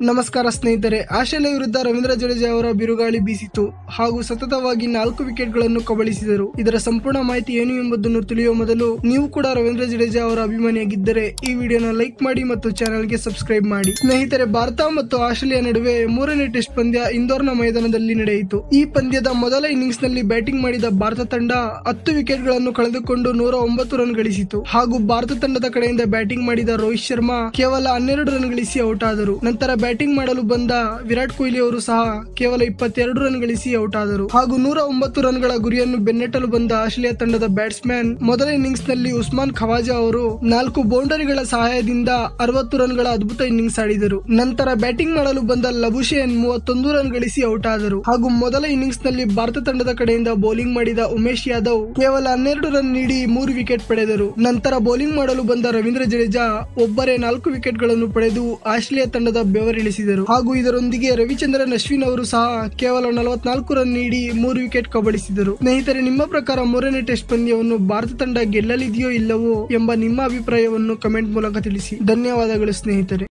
ನಮಸ್ಕಾರ ಸ್ನೇಹಿತರೆ ಆಸ್ಟ್ರೇಲಿಯಾ ವಿರುದ್ಧ ರವೀಂದ್ರ ಜಡೇಜಾ ಅವರ ಬಿರುಗಾಳಿ ಬೀಸಿತು ಹಾಗೂ ಸತತವಾಗಿ ನಾಲ್ಕು ವಿಕೆಟ್ಗಳನ್ನು ಕಬಳಿಸಿದರು ಇದರ ಸಂಪೂರ್ಣ ಮಾಹಿತಿ ಏನು ಎಂಬುದನ್ನು ತಿಳಿಯುವ ಮೊದಲು ನೀವು ಕೂಡ ರವೀಂದ್ರ ಜಡೇಜಾ ಅವರ ಅಭಿಮಾನಿಯಾಗಿದ್ದರೆ ಈ ವಿಡಿಯೋನ ಲೈಕ್ ಮಾಡಿ ಮತ್ತು ಚಾನೆಲ್ಗೆ ಸಬ್ಸ್ಕ್ರೈಬ್ ಮಾಡಿ ಸ್ನೇಹಿತರೆ ಭಾರತ ಮತ್ತು ಆಸ್ಟ್ರೇಲಿಯಾ ನಡುವೆ ಮೂರನೇ ಟೆಸ್ಟ್ ಪಂದ್ಯ ಇಂದೋರ್ನ ಮೈದಾನದಲ್ಲಿ ನಡೆಯಿತು ಈ ಪಂದ್ಯದ ಮೊದಲ ಇನ್ನಿಂಗ್ಸ್ ನಲ್ಲಿ ಬ್ಯಾಟಿಂಗ್ ಮಾಡಿದ ಭಾರತ ತಂಡ ಹತ್ತು ವಿಕೆಟ್ಗಳನ್ನು ಕಳೆದುಕೊಂಡು ನೂರ ಒಂಬತ್ತು ರನ್ ಗಳಿಸಿತು ಹಾಗೂ ಭಾರತ ತಂಡದ ಕಡೆಯಿಂದ ಬ್ಯಾಟಿಂಗ್ ಮಾಡಿದ ರೋಹಿತ್ ಶರ್ಮಾ ಕೇವಲ ಹನ್ನೆರಡು ರನ್ ಗಳಿಸಿ ಔಟ್ ಆದರು ನಂತರ ಬ್ಯಾಟಿಂಗ್ ಮಾಡಲು ಬಂದ ವಿರಾಟ್ ಕೊಹ್ಲಿ ಅವರು ಸಹ ಕೇವಲ ಇಪ್ಪತ್ತೆರಡು ರನ್ ಗಳಿಸಿ ಔಟ್ ಆದರು ಹಾಗೂ ನೂರ ಒಂಬತ್ತು ರನ್ಗಳ ಗುರಿಯನ್ನು ಬೆನ್ನಟ್ಟಲು ಬಂದ ಆಸ್ಟ್ರೇಲಿಯಾ ತಂಡದ ಬ್ಯಾಟ್ಸ್ಮನ್ ಮೊದಲ ಇನ್ನಿಂಗ್ಸ್ ನಲ್ಲಿ ಉಸ್ಮಾನ್ ಖವಾಜಾ ಅವರು ನಾಲ್ಕು ಬೌಂಡರಿಗಳ ಸಹಾಯದಿಂದ ಅರವತ್ತು ರನ್ಗಳ ಅದ್ಭುತ ಇನ್ನಿಂಗ್ಸ್ ಆಡಿದರು ನಂತರ ಬ್ಯಾಟಿಂಗ್ ಮಾಡಲು ಬಂದ ಲಬುಶೇನ್ ಮೂವತ್ತೊಂದು ರನ್ ಗಳಿಸಿ ಔಟ್ ಆದರು ಹಾಗೂ ಮೊದಲ ಇನ್ನಿಂಗ್ಸ್ ನಲ್ಲಿ ಭಾರತ ತಂಡದ ಕಡೆಯಿಂದ ಬೌಲಿಂಗ್ ಮಾಡಿದ ಉಮೇಶ್ ಯಾದವ್ ಕೇವಲ ಹನ್ನೆರಡು ರನ್ ನೀಡಿ ಮೂರು ವಿಕೆಟ್ ಪಡೆದರು ನಂತರ ಬೌಲಿಂಗ್ ಮಾಡಲು ಬಂದ ರವೀಂದ್ರ ಜಡೇಜಾ ಒಬ್ಬರೇ ನಾಲ್ಕು ವಿಕೆಟ್ ಗಳನ್ನು ಪಡೆದು ಆಸ್ಟ್ರೇಲಿಯಾ ತಂಡದ ಬೆವರಿಳಿಸಿದರು ಹಾಗೂ ಇದರೊಂದಿಗೆ ರವಿಚಂದ್ರನ್ ಅಶ್ವಿನ್ ಅವರು ಸಹ ಕೇವಲ ನಲವತ್ನಾಲ್ಕು ರನ್ ನೀಡಿ ಮೂರು ವಿಕೆಟ್ ಕಬಳಿಸಿದರು ಸ್ನೇಹಿತರೆ ನಿಮ್ಮ ಪ್ರಕಾರ ಮೂರನೇ ಟೆಸ್ಟ್ ಪಂದ್ಯವನ್ನು ಭಾರತ ತಂಡ ಗೆಲ್ಲಲಿದೆಯೋ ಇಲ್ಲವೋ ಎಂಬ ನಿಮ್ಮ ಅಭಿಪ್ರಾಯವನ್ನು ಕಮೆಂಟ್ ಮೂಲಕ ತಿಳಿಸಿ ಧನ್ಯವಾದಗಳು ಸ್ನೇಹಿತರೆ